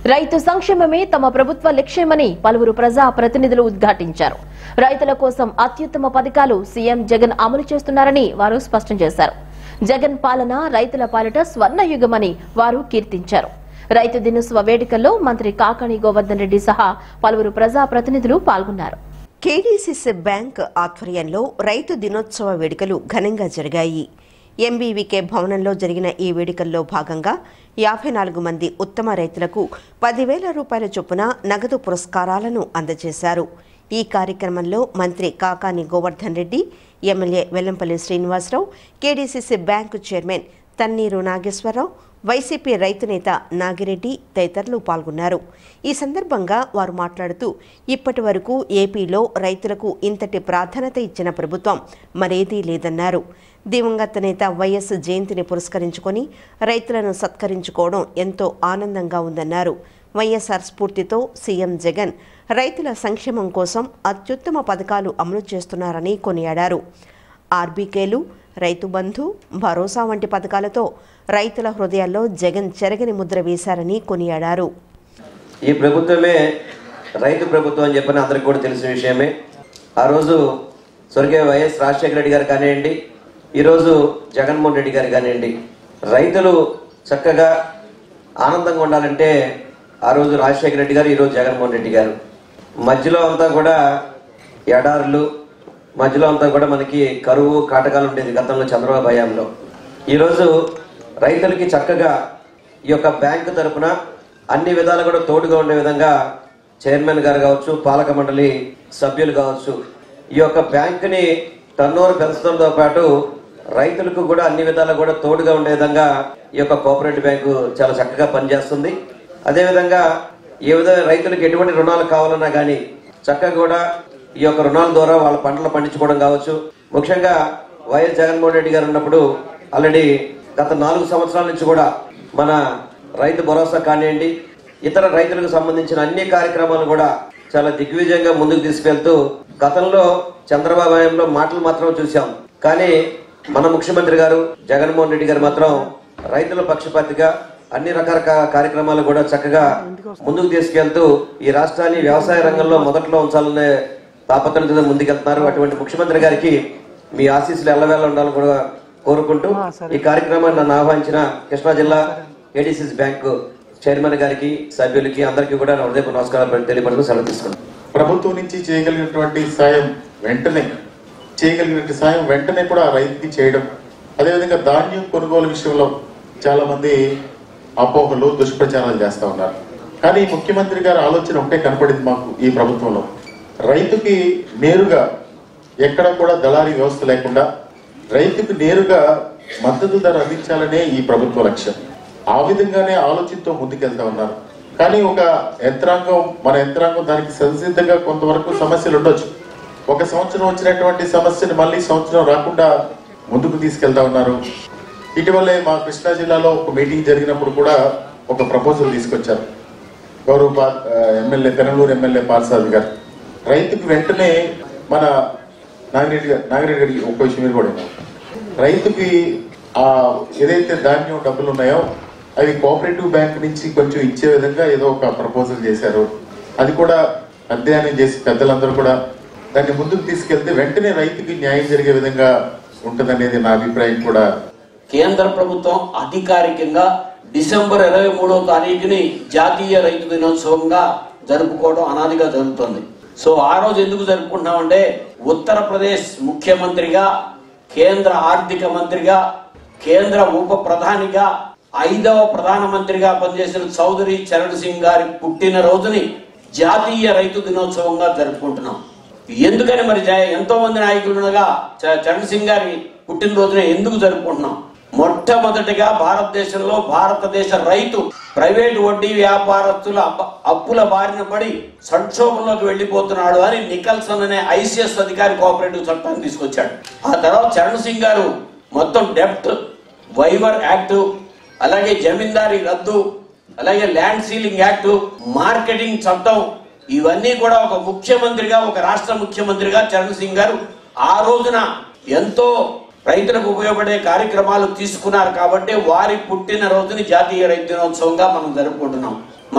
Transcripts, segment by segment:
రైతు సంక్షేమమే తమ ప్రభుత్వ లక్ష్యమని పలువురు ప్రజా ప్రతినిధులు ఉద్ఘాటించారు రైతుల కోసం అత్యుత్తమ పథకాలు సీఎం జగన్ అమలు చేస్తున్నారని వారు స్పష్టం చేశారు జగన్ పాలన రైతుల పాలిట స్వర్ణయుగమని వారు కీర్తించారు రైతు దినోత్సవ వేడుకల్లో మంత్రి కాకాణి గోవర్ధన్ రెడ్డి సహా పలువురు ప్రజా ప్రతినిధులు పాల్గొన్నారు కేడీసీసీ బ్యాంక్ ఆధ్వర్యంలో రైతు దినోత్సవ వేడుకలు ఘనంగా జరిగాయి ఎంబీవీకే భవనంలో జరిగిన ఈ వేడుకల్లో భాగంగా యాభై నాలుగు మంది ఉత్తమ రైతులకు పదివేల రూపాయల చొప్పున నగదు పురస్కారాలను అందజేశారు ఈ కార్యక్రమంలో మంత్రి Kakani Govardhan Reddy MLA Vellampalli Srinivasarao KDCC bank chairman Tanneeru Nageswararao YCP రైతు నేత నాగిరెడ్డి తదితరులు పాల్గొన్నారు ఈ సందర్భంగా వారు మాట్లాడుతూ ఇప్పటి వరకు ఏపీలో రైతులకు ఇంతటి ప్రాధాన్యత ఇచ్చిన ప్రభుత్వం మరేదీ లేదన్నారు దివంగత నేత వైఎస్ జయంతిని పురస్కరించుకొని రైతులను సత్కరించుకోవడం ఎంతో ఆనందంగా ఉందన్నారు వైఎస్ఆర్ స్ఫూర్తితో సీఎం జగన్ రైతుల సంక్షేమం కోసం అత్యుత్తమ పథకాలు అమలు చేస్తున్నారని కొనియాడారు ఆర్బీకేలు రైతు బంధు భరోసా వంటి పథకాలతో రైతుల హృదయాల్లో జగన్ చెరగని ముద్ర వేశారని కొనియాడారు ఈ ప్రభుత్వమే రైతు ప్రభుత్వం అని చెప్పని అందరికి కూడా తెలిసిన విషయమే ఆ రోజు స్వర్గీయ వైఎస్ రాజశేఖర రెడ్డి గారు కానివ్వండి ఈరోజు జగన్మోహన్ రెడ్డి గారు కానివ్వండి రైతులు చక్కగా ఆనందంగా ఉండాలంటే ఆ రోజు రాజశేఖర రెడ్డి గారు ఈరోజు జగన్మోహన్ రెడ్డి గారు మధ్యలో అంతా కూడా ఎడారులు మధ్యలో అంతా కూడా మనకి కరువు కాటకాలు ఉండేది గతంలో చంద్రబాబు హయాంలో ఈరోజు రైతులకి చక్కగా ఈ యొక్క బ్యాంకు తరపున అన్ని విధాలు కూడా తోడుగా ఉండే విధంగా చైర్మన్ గారు కావచ్చు పాలక మండలి సభ్యులు కావచ్చు ఈ యొక్క బ్యాంకుని టర్నోవర్ పెంచడంతో పాటు రైతులకు కూడా అన్ని విధాలు కూడా తోడుగా ఉండే విధంగా ఈ యొక్క కోఆపరేటివ్ బ్యాంకు చాలా చక్కగా పనిచేస్తుంది అదేవిధంగా ఏ విధంగా రైతులకు ఎటువంటి రుణాలు కావాలన్నా కానీ చక్కగా కూడా ఈ యొక్క రుణాల ద్వారా వాళ్ళ పంటలు పండించుకోవడం కావచ్చు ముఖ్యంగా వైఎస్ జగన్మోహన్ రెడ్డి గారు ఉన్నప్పుడు ఆల్రెడీ గత నాలుగు సంవత్సరాల నుంచి కూడా మన రైతు భరోసా కానివ్వండి ఇతర రైతులకు సంబంధించిన అన్ని కార్యక్రమాలు కూడా చాలా దిగ్విజయంగా ముందుకు తీసుకెళ్తూ గతంలో చంద్రబాబు హయాంలో మాటలు మాత్రం చూసాం కానీ మన ముఖ్యమంత్రి గారు జగన్మోహన్ రెడ్డి గారు మాత్రం రైతుల పక్షపాతిగా అన్ని రకాల కా- కార్యక్రమాలు కూడా చక్కగా ముందుకు తీసుకెళ్తూ ఈ రాష్ట్రాన్ని వ్యవసాయ రంగంలో మొదట్లో ఉంచాలనే తాపత్రయంతో ముందుకెళ్తున్నారు అటువంటి ముఖ్యమంత్రి గారికి మీ ఆశీస్సులు ఎల్లవేళ ఉండాలని కూడా కోరుకుంటూ ఈ కార్యక్రమాన్ని నన్ను ఆహ్వానించిన కృష్ణా జిల్లా ఏడీసీస్ బ్యాంకు చైర్మన్ గారికి సభ్యులకి అందరికీ కూడా నా హృదయపూర్వక నమస్కారాలు తెలియపడుతూ సెలవు తీసుకున్నాను ప్రభుత్వం నుంచి చేయగలిగినటువంటి సాయం వెంటనే చేయగలిగినటువంటి సాయం వెంటనే కూడా ఆ రైతుకి చేయడం అదేవిధంగా ధాన్యం కొనుగోలు విషయంలో చాలా మంది అపోహలు దుష్ప్రచారాలు చేస్తా ఉన్నారు కానీ ముఖ్యమంత్రి గారి ఆలోచన ఒకటే కనపడింది మాకు ఈ ప్రభుత్వంలో రైతుకి నేరుగా ఎక్కడ కూడా దళారీ వ్యవస్థ లేకుండా రైతుకు నేరుగా మద్దతు ధర అందించాలనే ఈ ప్రభుత్వ లక్ష్యం ఆ విధంగానే ఆలోచనతో ముందుకెళ్తా ఉన్నారు కానీ ఒక యంత్రాంగం మన యంత్రాంగం దానికి సంసిద్ధంగా కొంతవరకు సమస్యలు ఉండొచ్చు ఒక సంవత్సరం వచ్చినటువంటి సమస్యను మళ్ళీ సంవత్సరం రాకుండా ముందుకు తీసుకెళ్తా ఉన్నారు ఇటీవలే మా కృష్ణా జిల్లాలో ఒక మీటింగ్ జరిగినప్పుడు కూడా ఒక ప్రపోజల్ తీసుకొచ్చారు గౌరవ పా- ఆ, ఎమ్మెల్యే పెనలూరు ఎమ్మెల్యే పార్సాది గారు రైతుకు వెంటనే మన నాగిరెడ్డి గారు నాగిరెడ్డి గారికి ఒక్క విషయం మీరు కూడా విన్నారు. రైతుకి ఆ ఏదైతే ధాన్యం డబ్బులు ఉన్నాయో అవి కోఆపరేటివ్ బ్యాంక్ నుంచి కొంచెం ఇచ్చే విధంగా ఏదో ఒక ప్రపోజల్ చేశారు అది కూడా అధ్యయనం చేసి పెద్దలందరూ కూడా దాన్ని ముందుకు తీసుకెళ్తే వెంటనే రైతుకి న్యాయం జరిగే విధంగా ఉంటుందనేది నా అభిప్రాయం కూడా కేంద్ర ప్రభుత్వం అధికారికంగా డిసెంబర్ ఇరవై మూడో తారీఖుని జాతీయ రైతు దినోత్సవంగా జరుపుకోవడం అనాదిగా జరుగుతుంది సో ఆ రోజు ఎందుకు జరుపుకుంటున్నామంటే ఉత్తరప్రదేశ్ ముఖ్యమంత్రిగా కేంద్ర ఆర్థిక మంత్రిగా కేంద్ర ఉప ప్రధానిగా ఐదవ ప్రధానమంత్రిగా పనిచేసిన చౌదరి చరణ్ సింగ్ గారి పుట్టినరోజుని జాతీయ రైతు దినోత్సవంగా జరుపుకుంటున్నాం ఎందుకని మరి జయ- ఎంతో మంది నాయకులు ఉండగా చ- చరణ్ సింగ్ గారి పుట్టినరోజున ఎందుకు జరుపుకుంటున్నాం మొట్టమొదటిగా భారతదేశంలో భారతదేశ రైతు ప్రైవేటు వడ్డీ వ్యాపారస్తుల అప్ప- అప్పుల బారిన పడి సంక్షోభంలోకి వెళ్లిపోతున్నాడు అని నికల్సన్ అనే ఐసిఎస్ అధికారి కోఆపరేటివ్ చట్టాన్ని తీసుకొచ్చాడు ఆ తర్వాత చరణ్ సింగ్ గారు మొత్తం డెప్ట్ వైవర్ యాక్ట్ అలాగే జమీందారీ రద్దు అలాగే ల్యాండ్ సీలింగ్ యాక్ట్ మార్కెటింగ్ చట్టం ఇవన్నీ కూడా ఒక ముఖ్యమంత్రిగా ఒక రాష్ట్ర ముఖ్యమంత్రిగా చరణ్ సింగ్ గారు ఆ రోజున ఎంతో రైతులకు ఉపయోగపడే కార్యక్రమాలు తీసుకున్నారు కాబట్టి వారి పుట్టిన రోజుని జాతీయ రైతు దినోత్సవంగా మనం జరుపుకుంటున్నాం మన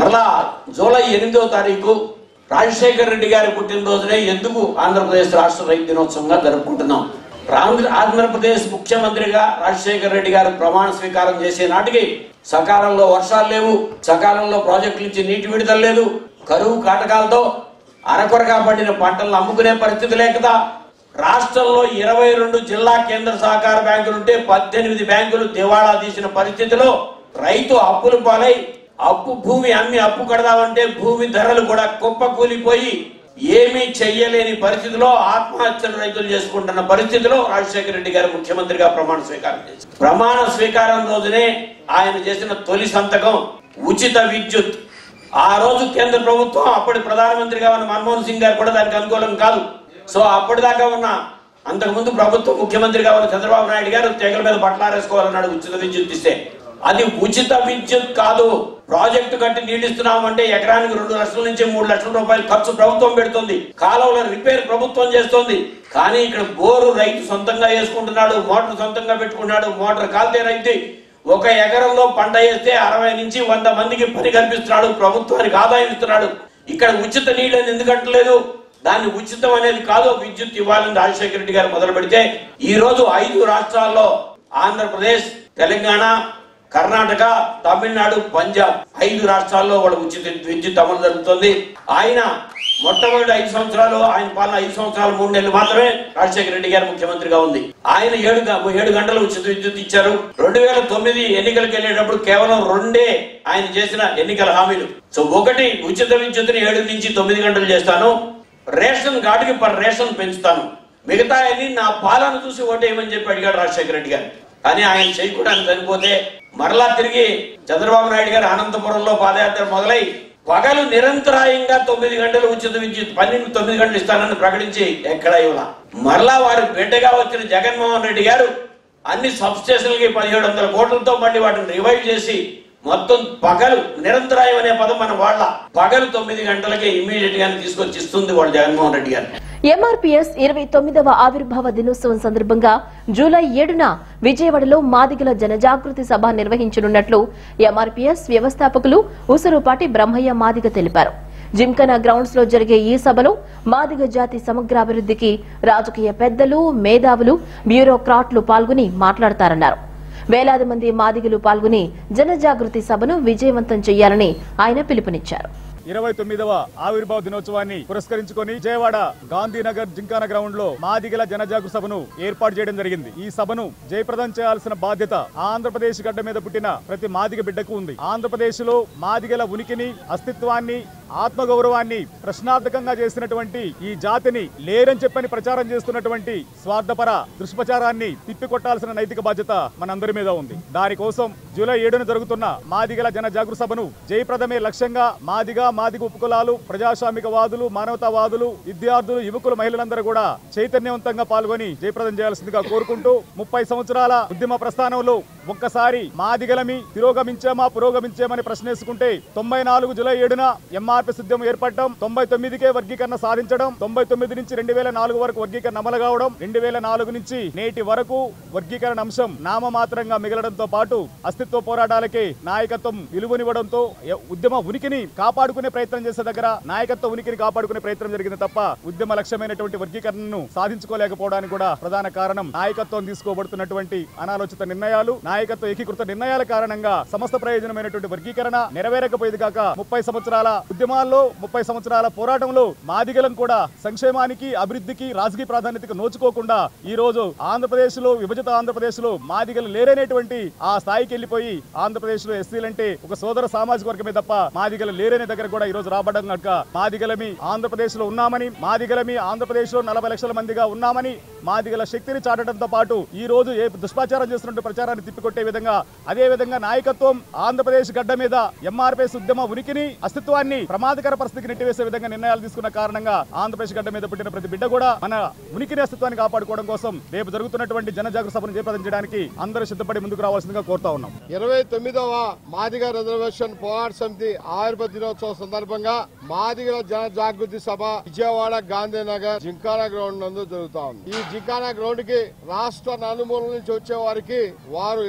మరలా జూలై ఎనిమిదో తారీఖు రాజశేఖర రెడ్డి గారి పుట్టినరోజునే ఎందుకు ఆంధ్రప్రదేశ్ రాష్ట్ర రైతు దినోత్సవంగా జరుపుకుంటున్నాం ఆంధ్ర- ఆంధ్రప్రదేశ్ ముఖ్యమంత్రిగా రాజశేఖర రెడ్డి గారు ప్రమాణ స్వీకారం చేసే నాటికి సకాలంలో వర్షాలు లేవు సకాలంలో ప్రాజెక్టుల నుంచి నీటి విడుదల లేదు కరువు కాటకాలతో అరకొరగా పడిన పంటలను అమ్ముకునే పరిస్థితి లేకదా రాష్ట్రంలో ఇరవై రెండు జిల్లా కేంద్ర సహకార బ్యాంకులుంటే పద్దెనిమిది బ్యాంకులు దివాళా తీసిన పరిస్థితిలో రైతు అప్పులు పాలై అప్పు భూమి అమ్మి అప్పు కడదామంటే భూమి ధరలు కూడా కుప్పకూలిపోయి ఏమీ చెయ్యలేని పరిస్థితిలో ఆత్మహత్యలు రైతులు చేసుకుంటున్న పరిస్థితిలో రాజశేఖర రెడ్డి గారు ముఖ్యమంత్రిగా ప్రమాణ స్వీకారం చేశారు ప్రమాణ స్వీకారం రోజునే ఆయన చేసిన తొలి సంతకం ఉచిత విద్యుత్ ఆ రోజు కేంద్ర ప్రభుత్వం అప్పటి ప్రధానమంత్రిగా ఉన్న మన్మోహన్ సింగ్ గారు కూడా దానికి అనుకూలం కాదు సో అప్పటిదాకా ఉన్న అంతకుముందు ప్రభుత్వం ముఖ్యమంత్రిగా ఉన్న చంద్రబాబు నాయుడు గారు తెగల మీద బట్టలారేసుకోవాలన్నాడు ఉచిత విద్యుత్ ఇస్తే అది ఉచిత విద్యుత్ కాదు ప్రాజెక్టు కట్టి నీళ్ళు ఇస్తున్నామంటే ఎకరానికి రెండు లక్షల నుంచి మూడు లక్షల రూపాయలు ఖర్చు ప్రభుత్వం పెడుతుంది కాలువల రిపేర్ ప్రభుత్వం చేస్తుంది కానీ ఇక్కడ బోరు రైతు సొంతంగా వేసుకుంటున్నాడు మోటార్ సొంతంగా పెట్టుకున్నాడు మోటార్ కాల్తే రైతు ఒక ఎకరంలో పంట వేస్తే అరవై నుంచి వంద మందికి పని కల్పిస్తున్నాడు ప్రభుత్వానికి ఆదాయం ఇస్తున్నాడు ఇక్కడ ఉచిత నీళ్ళు అని ఎందుకు అంటలేదు దాన్ని ఉచితం అనేది కాదు విద్యుత్ ఇవ్వాలని రాజశేఖర రెడ్డి గారు మొదలు పెడితే ఈ రోజు ఐదు రాష్ట్రాల్లో ఆంధ్రప్రదేశ్ తెలంగాణ కర్ణాటక తమిళనాడు పంజాబ్ ఐదు రాష్ట్రాల్లో వాళ్ళ ఉచిత విద్యుత్ అమలు జరుగుతుంది ఆయన మొట్టమొదటి ఐదు సంవత్సరాలు ఆయన పాలన ఐదు సంవత్సరాలు మూడు నెలలు మాత్రమే రాజశేఖర రెడ్డి గారు ముఖ్యమంత్రిగా ఉంది ఆయన ఏడు గ- ఏడు గంటలు ఉచిత విద్యుత్ ఇచ్చారు రెండు వేల తొమ్మిది ఎన్నికలకు వెళ్ళేటప్పుడు కేవలం రెండే ఆయన చేసిన ఎన్నికల హామీలు సో ఒకటి ఉచిత విద్యుత్ని ఏడు నుంచి తొమ్మిది గంటలు చేస్తాను రేషన్ కార్డుకి పర్ రేషన్ పెంచుతాను మిగతా అన్ని నా పాలన చూసి ఓటేయమని చెప్పి అడిగాడు రాజశేఖర రెడ్డి గారు కానీ ఆయన చేయకూడదని చనిపోతే మరలా తిరిగి చంద్రబాబు నాయుడు గారు అనంతపురంలో పాదయాత్ర మొదలై పగలు నిరంతరాయంగా తొమ్మిది గంటలు ఉచిత విద్యుత్ పన్నెండు తొమ్మిది గంటలు ఇస్తానని ప్రకటించి ఎక్కడా ఇవ్వాల మరలా వారి బిడ్డగా వచ్చిన జగన్మోహన్ రెడ్డి గారు అన్ని సబ్ స్టేషన్లకి పదిహేడు వందల కోట్లతో మళ్ళీ వాటిని రివైవ్ చేసి మొత్తం పగలు నిరంతరాయం అనే పదం మన వాళ్ళ పగలు తొమ్మిది గంటలకే ఇమీడియట్ గా తీసుకొచ్చి ఇస్తుంది వాళ్ళు జగన్మోహన్ రెడ్డి గారు ఎంఆర్పీఎస్ ఇరవై తొమ్మిదవ ఆవిర్భావ దినోత్సవం సందర్భంగా జూలై ఏడున విజయవాడలో మాదిగల జనజాగృతి సభ నిర్వహించనున్నట్లు ఎంఆర్పీఎస్ వ్యవస్థాపకులు ఉసురుపాటి బ్రహ్మయ్య మాదిగ తెలిపారు జిమ్కనా గ్రౌండ్స్ లో జరిగే ఈ సభలో మాదిగ జాతి సమగ్రాభివృద్ధికి రాజకీయ పెద్దలు మేధావులు బ్యూరోక్రాట్లు పాల్గొని మాట్లాడతారన్నారు వేలాది మంది మాదిగలు పాల్గొని జనజాగృతి సభను విజయవంతం చేయాలని ఆయన పిలుపునిచ్చారు ఇరవై తొమ్మిదవ ఆవిర్భావ దినోత్సవాన్ని పురస్కరించుకొని విజయవాడ గాంధీనగర్ జింకాన గ్రౌండ్ లో మాదిగల జనజాగృతి సభను ఏర్పాటు చేయడం జరిగింది ఈ సభను జయప్రదం చేయాల్సిన బాధ్యత ఆంధ్రప్రదేశ్ గడ్డ మీద పుట్టిన ప్రతి మాదిగ బిడ్డకు ఉంది ఆంధ్రప్రదేశ్ లో మాదిగల ఉనికిని అస్తిత్వాన్ని ఆత్మగౌరవాన్ని ప్రశ్నార్థకంగా చేసినటువంటి ఈ జాతిని లేరని చెప్పని ప్రచారం చేస్తున్నటువంటి స్వార్థపర దుష్ప్రచారాన్ని తిప్పికొట్టాల్సిన నైతిక బాధ్యత మనందరి మీద ఉంది దానికోసం జూలై ఏడున జరుగుతున్న మాదిగల జన జాగృతి సభను జయప్రదమే లక్ష్యంగా మాదిగా మాదిగ ఉపకులాలు ప్రజాస్వామిక వాదులు మానవతావాదులు విద్యార్థులు యువకులు మహిళలందరూ కూడా చైతన్యవంతంగా పాల్గొని జయప్రదం చేయాల్సిందిగా కోరుకుంటూ ముప్పై సంవత్సరాల ఉద్యమ ప్రస్థానంలో ఒక్కసారి మాదిగలమి తిరోగమించామా పురోగమించామని ప్రశ్నేసుకుంటే తొంభై నాలుగు జూలై ఏడున ఎంఆర్పీఎస్ ఉద్యమం ఏర్పడటం తొంభై తొమ్మిదికే వర్గీకరణ సాధించడం తొంభై తొమ్మిది నుంచి రెండు వేల నాలుగు వరకు వర్గీకరణ అమలు కావడం రెండు వేల నాలుగు నుంచి నేటి వరకు వర్గీకరణ అంశం నామమాత్రంగా మిగలడంతో పాటు అస్తిత్వ పోరాటాలకే నాయకత్వం విలువనివ్వడంతో ఎ- ఉద్యమ ఉనికిని కాపాడుకునే ప్రయత్నం చేసే దగ్గర నాయకత్వ ఉనికిని కాపాడుకునే ప్రయత్నం జరిగింది తప్ప ఉద్యమ లక్ష్యమైనటువంటి వర్గీకరణను సాధించుకోలేకపోవడానికి కూడా ప్రధాన కారణం నాయకత్వం తీసుకోబడుతున్నటువంటి అనాలోచిత నిర్ణయాలు నాయకత్వ ఏకీకృత నిర్ణయాల కారణంగా సమస్త ప్రయోజనమైనటువంటి వర్గీకరణ నెరవేరకపోయేది కాక ముప్పై సంవత్సరాల ఉద్యమాల్లో ముప్పై సంవత్సరాల పోరాటంలో మాదిగలం కూడా సంక్షేమానికి అభివృద్ధికి రాజకీయ ప్రాధాన్యతకు నోచుకోకుండా ఈ రోజు ఆంధ్రప్రదేశ్ లో విభజిత ఆంధ్రప్రదేశ్ లో మాదిగలు లేరనేటువంటి ఆ స్థాయికి వెళ్ళిపోయి ఆంధ్రప్రదేశ్ లో ఎస్సీలంటే ఒక సోదర సామాజిక వర్గమే తప్ప మాదిగలు లేరనే దగ్గర కూడా ఈ రోజు రాబడ్డం కనుక మాదిగలమి ఆంధ్రప్రదేశ్ లో ఉన్నామని మాదిగలమి ఆంధ్రప్రదేశ్ లో నలభై లక్షల మందిగా ఉన్నామని మాదిగల శక్తిని చాటడంతో పాటు ఈ రోజు ఏ దుష్ప్రచారం చేస్తున్నట్టు ప్రచారాన్ని తిప్పికొట్టే విధంగా అదే విధంగా నాయకత్వం ఆంధ్రప్రదేశ్ గడ్డ మీద ఎంఆర్పీఎస్ ఉద్యమ ఉనికిని అస్తిత్వాన్ని ప్రమాదకర పరిస్థితికి నెట్టివేసే విధంగా నిర్ణయాలు తీసుకున్న కారణంగా ఆంధ్రప్రదేశ్ గడ్డ మీద పుట్టిన ప్రతి బిడ్డ కూడా మన ఉనికిని అస్తిత్వాన్ని కాపాడుకోవడం కోసం రేపు జరుగుతున్నటువంటి జనజాగృతి సభను జయప్రదం చేయడానికి అందరూ సిద్ధపడి ముందుకు రావాల్సిందిగా కోరుతా ఉన్నాం ఇరవై తొమ్మిదవ మాదిగ రిజర్వేషన్ పోరాట సమితి ఆయుర్వేద దినోత్సవం సందర్భంగా మాదిగల జన జాగృతి సభ విజయవాడ గాంధీనగర్ జింకానా గ్రౌండ్ నందు జరుగుతా ఉంది ఈ జింకానా గ్రౌండ్ కి రాష్ట్ర నలుమూల నుంచి వచ్చే వారికి వారు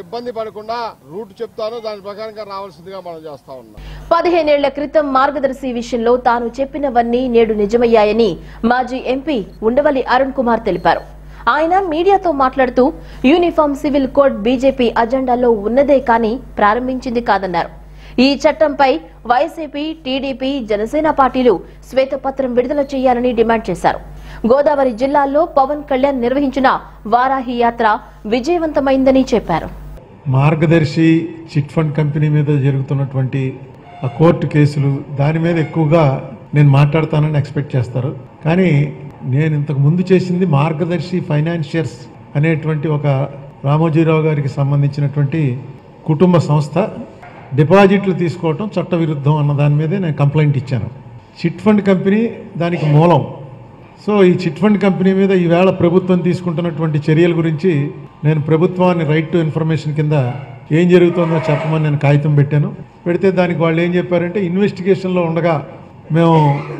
ఇబ్బంది పడకుండా రూట్ చెప్తాను దాని ప్రకారంగా రావాల్సిందిగా మనం చేస్తా ఉన్నాం పదిహేనేళ్ల క్రితం మార్గదర్శి విషయంలో తాను చెప్పినవన్నీ నేడు నిజమయ్యాయని మాజీ ఎంపీ ఉండవల్లి అరుణ్ కుమార్ తెలిపారు ఆయన మీడియాతో మాట్లాడుతూ యూనిఫామ్ సివిల్ కోడ్ బీజేపీ అజెండాలో ఉన్నదే కానీ ప్రారంభించింది కాదన్నారు ఈ చట్టంపై వైసీపీ టీడీపీ జనసేన పార్టీలు శ్వేతపత్రం విడుదల చేయాలని డిమాండ్ చేశారు గోదావరి జిల్లాల్లో పవన్ కళ్యాణ్ నిర్వహించిన వారాహి యాత్ర విజయవంతమైందని చెప్పారు మార్గదర్శి చిట్ ఫండ్ కంపెనీ మీద జరుగుతున్నటువంటి ఆ కోర్టు కేసులు దాని మీద ఎక్కువగా నేను మాట్లాడతానని ఎక్స్పెక్ట్ చేస్తారు కానీ నేను ఇంతకు ముందు చేసింది మార్గదర్శి ఫైనాన్షియర్స్ అనేటువంటి ఒక రామోజీరావు గారికి సంబంధించినటువంటి కుటుంబ సంస్థ డిపాజిట్లు తీసుకోవటం చట్టవిరుద్ధం అన్న దాని మీదే నేను కంప్లైంట్ ఇచ్చాను చిట్ ఫండ్ కంపెనీ దానికి మూలం సో ఈ చిట్ ఫండ్ కంపెనీ మీద ఈవేళ ప్రభుత్వం తీసుకుంటున్నటువంటి చర్యల గురించి నేను ప్రభుత్వాన్ని రైట్ టు ఇన్ఫర్మేషన్ కింద ఏం జరుగుతుందో చెప్పమని నేను కాగితం పెట్టాను పెడితే దానికి వాళ్ళు ఏం చెప్పారంటే ఇన్వెస్టిగేషన్లో ఉండగా మేము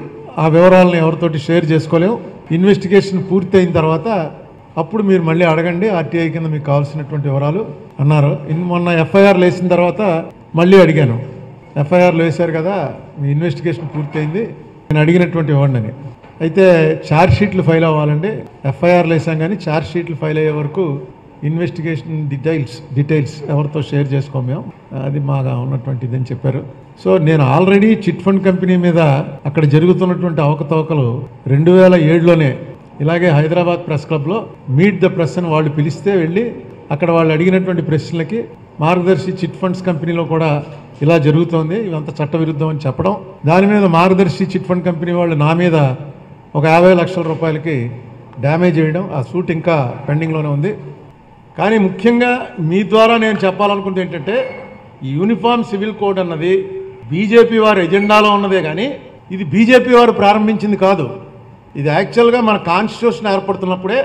ఆ వివరాలను ఎవరితోటి షేర్ చేసుకోలేము ఇన్వెస్టిగేషన్ పూర్తయిన తర్వాత అప్పుడు మీరు మళ్ళీ అడగండి ఆర్టీఐ కింద మీకు కావాల్సినటువంటి వివరాలు అన్నారు ఇన్ మొన్న ఎఫ్ఐఆర్ వేసిన తర్వాత మళ్ళీ అడిగాను ఎఫ్ఐఆర్లు వేశారు కదా మీ ఇన్వెస్టిగేషన్ పూర్తయింది నేను అడిగినటువంటి ఇవ్వండి అని అయితే ఛార్జ్ షీట్లు ఫైల్ అవ్వాలండి ఎఫ్ఐఆర్లు వేసాం కానీ ఛార్జ్ షీట్లు ఫైల్ అయ్యే వరకు ఇన్వెస్టిగేషన్ డీటెయిల్స్ డీటెయిల్స్ ఎవరితో షేర్ చేసుకోం మేము అది మాగా ఉన్నటువంటిది అని చెప్పారు సో నేను ఆల్రెడీ చిట్ ఫండ్ కంపెనీ మీద అక్కడ జరుగుతున్నటువంటి అవకతవకలు రెండు వేల ఏడులోనే ఇలాగే హైదరాబాద్ ప్రెస్ క్లబ్లో మీట్ ద ప్రెస్ అని వాళ్ళు పిలిస్తే వెళ్ళి అక్కడ వాళ్ళు అడిగినటువంటి ప్రశ్నలకి మార్గదర్శి చిట్ ఫండ్స్ కంపెనీలో కూడా ఇలా జరుగుతోంది ఇదంతా చట్టవిరుద్ధం అని చెప్పడం దాని మీద మార్గదర్శి చిట్ ఫండ్ కంపెనీ వాళ్ళు నా మీద ఒక యాభై లక్షల రూపాయలకి డ్యామేజ్ చేయడం ఆ సూట్ ఇంకా పెండింగ్లోనే ఉంది కానీ ముఖ్యంగా మీ ద్వారా నేను చెప్పాలనుకుంటే ఏంటంటే ఈ యూనిఫామ్ సివిల్ కోడ్ అన్నది బీజేపీ వారి ఎజెండాలో ఉన్నదే కానీ ఇది బీజేపీ వారు ప్రారంభించింది కాదు ఇది యాక్చువల్గా మన కాన్స్టిట్యూషన్ ఏర్పడుతున్నప్పుడే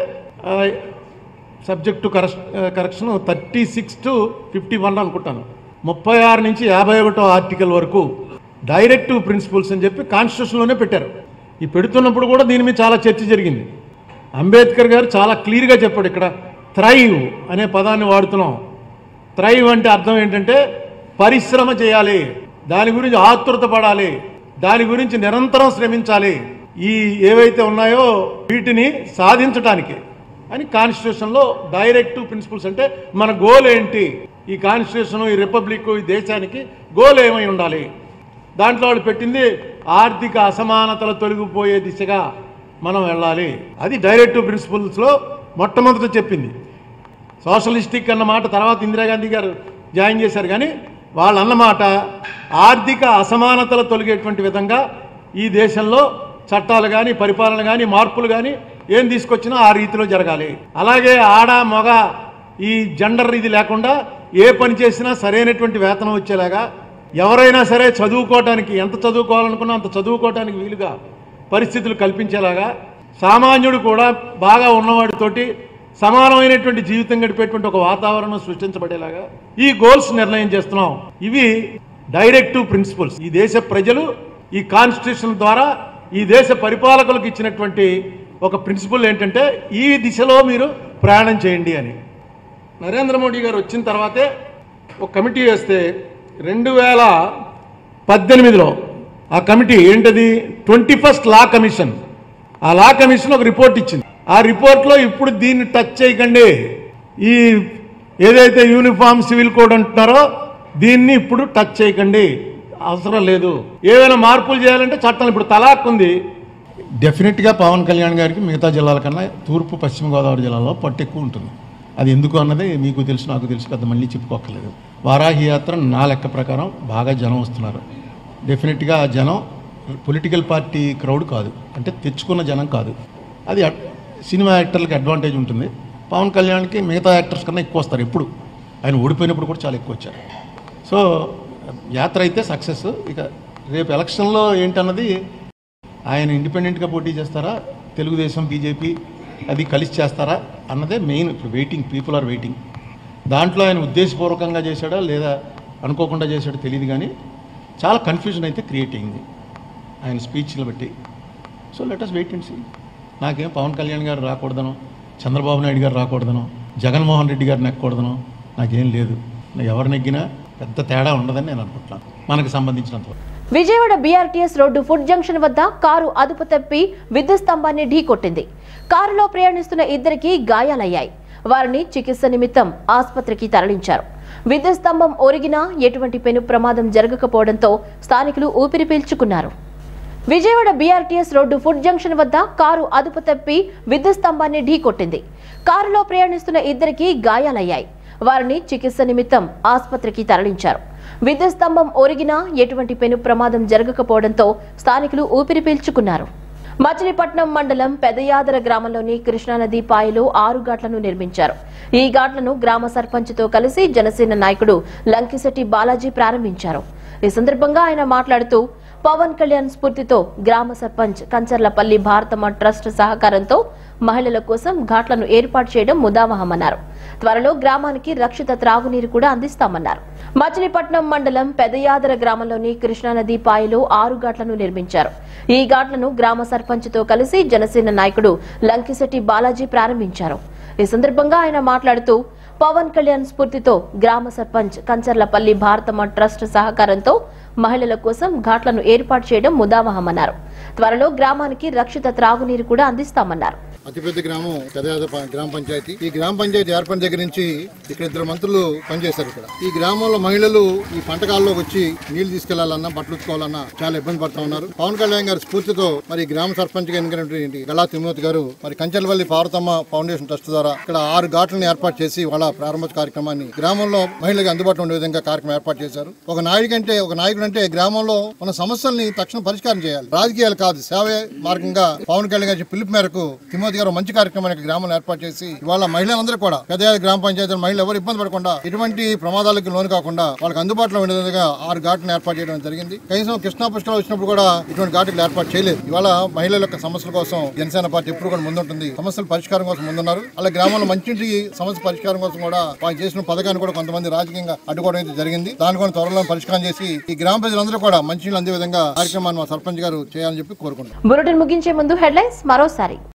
subject to correction thirty six to fifty one అనుకుంటాను ముప్పై ఆరు నుంచి యాభై ఒకటో ఆర్టికల్ వరకు డైరెక్టివ్ ప్రిన్సిపల్స్ అని చెప్పి కాన్స్టిట్యూషన్లోనే పెట్టారు ఈ పెడుతున్నప్పుడు కూడా దీని మీద చాలా చర్చ జరిగింది అంబేద్కర్ గారు చాలా క్లియర్గా చెప్పాడు ఇక్కడ థ్రైవ్ అనే పదాన్ని వాడుతున్నాం థ్రైవ్ అంటే అర్థం ఏంటంటే పరిశ్రమ చేయాలి దాని గురించి ఆతృత పడాలి దాని గురించి నిరంతరం శ్రమించాలి ఈ ఏవైతే ఉన్నాయో వీటిని సాధించటానికి అని కాన్స్టిట్యూషన్లో డైరెక్టివ్ ప్రిన్సిపల్స్ అంటే మన గోల్ ఏంటి ఈ కాన్స్టిట్యూషన్ ఈ రిపబ్లిక్ ఈ దేశానికి గోల్ ఏమై ఉండాలి దాంట్లో వాళ్ళు పెట్టింది ఆర్థిక అసమానతలు తొలగిపోయే దిశగా మనం వెళ్ళాలి అది డైరెక్టివ్ ప్రిన్సిపల్స్లో మొట్టమొదట చెప్పింది సోషలిస్టిక్ అన్న మాట తర్వాత ఇందిరాగాంధీ గారు జాయిన్ చేశారు కానీ వాళ్ళు అన్నమాట ఆర్థిక అసమానతలు తొలగేటువంటి విధంగా ఈ దేశంలో చట్టాలు కానీ పరిపాలన కానీ మార్పులు కానీ ఏం తీసుకొచ్చినా ఆ రీతిలో జరగాలి అలాగే ఆడ మగ ఈ జెండర్ ఇది లేకుండా ఏ పని చేసినా సరైనటువంటి వేతనం వచ్చేలాగా ఎవరైనా సరే చదువుకోవటానికి ఎంత చదువుకోవాలనుకున్నా అంత చదువుకోవటానికి వీలుగా పరిస్థితులు కల్పించేలాగా సామాన్యుడు కూడా బాగా ఉన్నవాడితోటి సమానమైనటువంటి జీవితం గడిపేటువంటి ఒక వాతావరణం సృష్టించబడేలాగా ఈ గోల్స్ నిర్ణయం చేస్తున్నాం ఇవి డైరెక్టివ్ ప్రిన్సిపల్స్ ఈ దేశ ప్రజలు ఈ కాన్స్టిట్యూషన్ ద్వారా ఈ దేశ పరిపాలకులకు ఇచ్చినటువంటి ఒక ప్రిన్సిపల్ ఏంటంటే ఈ దిశలో మీరు ప్రయాణం చేయండి అని నరేంద్ర మోడీ గారు వచ్చిన తర్వాతే ఒక కమిటీ వేస్తే రెండు వేల పద్దెనిమిదిలో ఆ కమిటీ ఏంటది ట్వంటీ ఫస్ట్ లా కమిషన్ ఆ లా కమిషన్ ఒక రిపోర్ట్ ఇచ్చింది ఆ రిపోర్ట్లో ఇప్పుడు దీన్ని టచ్ చేయకండి ఈ ఏదైతే యూనిఫామ్ సివిల్ కోడ్ అంటున్నారో దీన్ని ఇప్పుడు టచ్ చేయకండి అవసరం లేదు ఏవైనా మార్పులు చేయాలంటే చట్టం ఇప్పుడు తలాక్ ఉంది డెఫినెట్గా పవన్ కళ్యాణ్ గారికి మిగతా జిల్లాల కన్నా తూర్పు పశ్చిమ గోదావరి జిల్లాలో పట్టు ఎక్కువ ఉంటుంది అది ఎందుకు అన్నది మీకు తెలుసు నాకు తెలుసు పెద్ద మళ్ళీ చెప్పుకోక్కర్లేదు వారాహి యాత్ర నా లెక్క ప్రకారం బాగా జనం వస్తున్నారు డెఫినెట్గా ఆ జనం పొలిటికల్ పార్టీ క్రౌడ్ కాదు అంటే తెచ్చుకున్న జనం కాదు అది అట్- సినిమా యాక్టర్లకి అడ్వాంటేజ్ ఉంటుంది పవన్ కళ్యాణ్కి మిగతా యాక్టర్స్ కన్నా ఎక్కువ వస్తారు ఎప్పుడు ఆయన ఓడిపోయినప్పుడు కూడా చాలా ఎక్కువ వచ్చారు సో యాత్ర అయితే సక్సెస్ ఇక రేపు ఎలక్షన్లో ఏంటన్నది ఆయన ఇండిపెండెంట్గా పోటీ చేస్తారా తెలుగుదేశం బీజేపీ అది కలిసి చేస్తారా అన్నదే మెయిన్ ఇప్పుడు వెయిటింగ్ పీపుల్ ఆర్ వెయిటింగ్ దాంట్లో ఆయన ఉద్దేశపూర్వకంగా చేశాడా లేదా అనుకోకుండా చేశాడో తెలియదు కానీ చాలా కన్ఫ్యూజన్ అయితే క్రియేట్ అయింది ఆయన స్పీచ్లు బట్టి so let us wait and see నాకేం పవన్ కళ్యాణ్ గారు రాకూడదనో చంద్రబాబు నాయుడు గారు రాకూడదనో జగన్మోహన్ రెడ్డి గారు నెక్కకూడదనో నాకేం లేదు ఎవరు నెగ్గినా పెద్ద తేడా ఉండదని నేను అనుకుంటున్నాను మనకు సంబంధించినంత వరకు. Vijayawada BRTS road food junction వద్ద కారు అదుపు తప్పి విద్యుత్ స్తంభాన్ని ఢీకొట్టింది కారులో ప్రయాణిస్తున్న ఇద్దరికి గాయాలయ్యాయి వారిని చికిత్స నిమిత్తం ఆసుపత్రికి తరలించారు విద్యుత్ స్తంభం ఒరిగినా ఎటువంటి పెను ప్రమాదం జరగకపోవడంతో స్థానికులు ఊపిరి పీల్చుకున్నారు Vijayawada BRTS road food junction వద్ద కారు అదుపు తప్పి విద్యుత్ స్తంభాన్ని ఢీకొట్టింది కారులో ప్రయాణిస్తున్న ఇద్దరికి గాయాలయ్యాయి వారిని చికిత్స నిమిత్తం ఆసుపత్రికి తరలించారు విద్యుత్ స్తంభం ఒరిగినా ఎటువంటి పెను ప్రమాదం జరగకపోవడంతో స్థానికులు ఊపిరి పీల్చుకున్నారు మచిలీపట్నం మండలం పెదయాదర గ్రామంలోని కృష్ణానది పాయలో ఆరు ఘాట్లను నిర్మించారు ఈ ఘాట్లను గ్రామ సర్పంచ్తో కలిసి జనసేన నాయకుడు లంకిశెట్టి బాలాజీ ప్రారంభించారు ఈ సందర్భంగా ఆయన మాట్లాడుతూ పవన్ కళ్యాణ్ స్ఫూర్తితో గ్రామ సర్పంచ్ కంచర్లపల్లి భారతమ్మ ట్రస్ట్ సహకారంతో మహిళల కోసం ఘాట్లను ఏర్పాటు చేయడం ముదావహమన్నారు త్వరలో గ్రామానికి రక్షిత త్రాగునీరు కూడా అందిస్తామన్నారు మచిలీపట్నం మండలం పెదయాదర గ్రామంలోని కృష్ణానది పాయలో ఆరు ఘాట్లను నిర్మించారు ఈ ఘాట్లను గ్రామ సర్పంచ్తో కలిసి జనసేన నాయకుడు లంకిశెట్టి బాలాజీ ప్రారంభించారు ఈ సందర్భంగా ఆయన మాట్లాడుతూ పవన్ కళ్యాణ్ స్ఫూర్తితో గ్రామ సర్పంచ్ కంచర్లపల్లి భారతమ్మ ట్రస్ట్ సహకారంతో మహిళల కోసం ఘాట్లను ఏర్పాటు చేయడం ముదావహమన్నారు త్వరలో గ్రామానికి రక్షిత త్రాగునీరు కూడా అందిస్తామన్నారు అతిపెద్ద గ్రామం పెదయాద ప- గ్రామ పంచాయతీ ఈ గ్రామ పంచాయతీ ఏర్పడిన దగ్గర నుంచి ఇక్కడ ఇద్దరు మంత్రులు పనిచేశారు ఇక్కడ ఈ గ్రామంలో మహిళలు ఈ పంటకాల్లోకి వచ్చి నీళ్లు తీసుకెళ్లాలన్నా బట్టలు ఉతుకోవాలన్నా చాలా ఇబ్బంది పడుతూ ఉన్నారు పవన్ కళ్యాణ్ గారి స్ఫూర్తితో మరి గ్రామ సర్పంచ్ గా ఎన్నికైనటువంటి గలా తిమ్మోతి గారు మరి కంచెలవల్లి పార్వతమ్మ ఫౌండేషన్ ట్రస్ట్ ద్వారా ఇక్కడ ఆరు ఘాట్లను ఏర్పాటు చేసి వాళ్ళ ప్రారంభ కార్యక్రమాన్ని గ్రామంలో మహిళలకు అందుబాటులో ఉండే విధంగా కార్యక్రమం ఏర్పాటు చేశారు ఒక నాయకుడు అంటే ఒక నాయకుడు అంటే గ్రామంలో ఉన్న సమస్యల్ని తక్షణం పరిష్కారం చేయాలి రాజకీయాలు కాదు సేవే మార్గంగా పవన్ కళ్యాణ్ గారి పిలుపు మేరకు తిమోతి గారు మంచి కార్యక్రమానికి గ్రామంలో ఏర్పాటు చేసి ఇవాళ మహిళలందరూ కూడా పెద్ద గ్రామ పంచాయతీ మహిళలు ఎవరు ఇబ్బంది పడకుండా ఎటువంటి ప్రమాదాలకు లోను కాకుండా వాళ్ళకి అందుబాటులో ఉండే విధంగా ఆరు ఘాట్లను ఏర్పాటు చేయడం జరిగింది కనీసం కృష్ణా పుష్కరాలు వచ్చినప్పుడు కూడా ఇటువంటి ఘాట్లు ఏర్పాటు చేయలేదు ఇవాళ మహిళల యొక్క సమస్యల కోసం జనసేన పార్టీ ఎప్పుడు కూడా ముందుంటుంది సమస్యల పరిష్కారం కోసం ముందున్నారు అలా గ్రామంలో మంచి సమస్య పరిష్కారం కోసం కూడా వాళ్ళు చేసిన పథకాన్ని కూడా కొంతమంది రాజకీయంగా అడ్డుకోవడం అయితే జరిగింది దాన్ని కూడా త్వరలో పరిష్కారం చేసి ఈ గ్రామ ప్రజలందరూ కూడా మంచి అందే విధంగా కార్యక్రమాన్ని మా సర్పంచ్ గారు చేయాలని చెప్పి కోరుకుంటున్నాం బులెటిన్ ముగించే ముందు హెడ్లైన్స్ మరోసారి